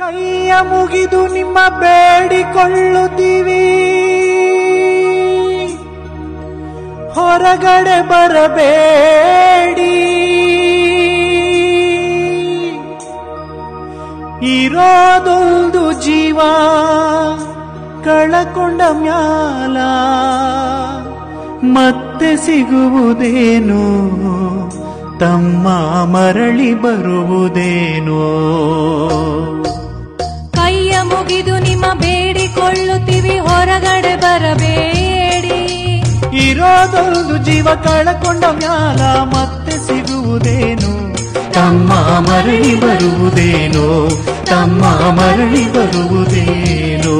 ಕೈಯ ಮುಗಿದು ನಿಮ್ಮ ಬೇಡಿಕೊಳ್ಳುತ್ತೀವಿ ಹೊರಗಡೆ ಬರಬೇಡಿ ಇರೋದೊಂದು ಜೀವ ಕಳಕೊಂಡ ಮ್ಯಾಲ ಮತ್ತೆ ಸಿಗುವುದೇನೋ ತಮ್ಮ ಮರಳಿ ಬರುವುದೇನೋ ಕೈಯ ಮುಗಿದು ನಿಮ್ಮ ಬೇಡಿಕೊಳ್ಳುತ್ತೀವಿ ಹೊರಗಡೆ ಬರಬೇಡಿ ಇರೋದೊಂದು ಜೀವ ಕಳಕೊಂಡ ಮ್ಯಾಲ ಮತ್ತೆ ಸಿಗುವುದೇನು ತಮ್ಮ ಮರಳಿ ಬರುವುದೇನೋ ತಮ್ಮ ಮರಳಿ ಬರುವುದೇನೋ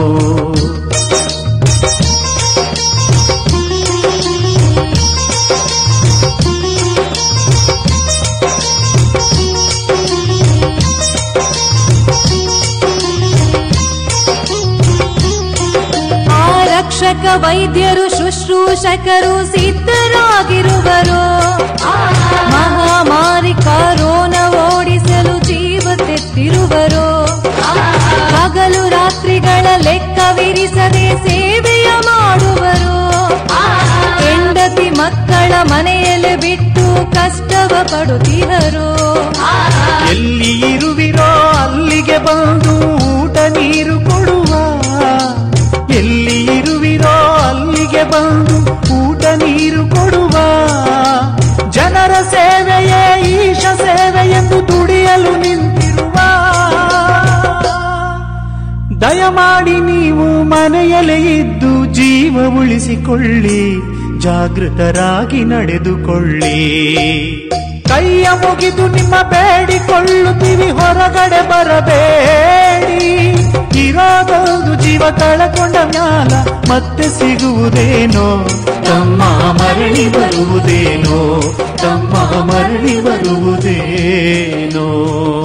ಆರಕ್ಷಕ ವೈದ್ಯರು ಶುಶ್ರೂಷಕರು ಸಿದ್ಧರಾಗಿರುವರು ಮಹಾಮಾರಿ ಕರೋನ ಓಡಿಸಲು ಜೀವ ತೆತ್ತಿರುವರು ಹಗಲು ರಾತ್ರಿಗಳ ಲೆಕ್ಕವಿರಿಸದೆ ಸೇವೆಯ ಮಾಡುವರು ಹೆಂಡತಿ ಮಕ್ಕಳ ಮನೆಯಲ್ಲಿ ಬಿಟ್ಟು ಕಷ್ಟವ ಪಡುತ್ತಿಹರು ಎಲ್ಲಿ ಇರುವಿರೋ ಅಲ್ಲಿಗೆ ಬಂದು ಊಟ ನೀರು ಕೊಡುವ ಎಲ್ಲಿ ಇರುವಿರೋ ಅಲ್ಲಿಗೆ ಬಂದು ಊಟ ನೀರು ಕೊಡುವ ಜನರ ಸೇವೆಯೇ ಈಶ ಸೇವೆ ಎಂದು ದುಡಿಯಲು ನಿಂತಿರುವ ದಯಮಾಡಿ ನೀವು ಮನೆಯಲ್ಲೇ ಇದ್ದು ಜೀವ ಉಳಿಸಿಕೊಳ್ಳಿ ಜಾಗೃತರಾಗಿ ನಡೆದುಕೊಳ್ಳಿ ಕೈಯ ಮುಗಿದು ನಿಮ್ಮ ಬೇಡಿಕೊಳ್ಳುತ್ತೀವಿ ಹೊರಗಡೆ ಬರಬೇಡಿ ಇರೋದೊಂದು ಜೀವ ಕಳಕೊಂಡ ಮ್ಯಾಲ ಮತ್ತೆ ಸಿಗುವುದೇನೋ ತಮ್ಮ ಮರಳಿ ಬರುವುದೇನೋ ತಮ್ಮ ಮರಳಿ ಬರುವುದೇನೋ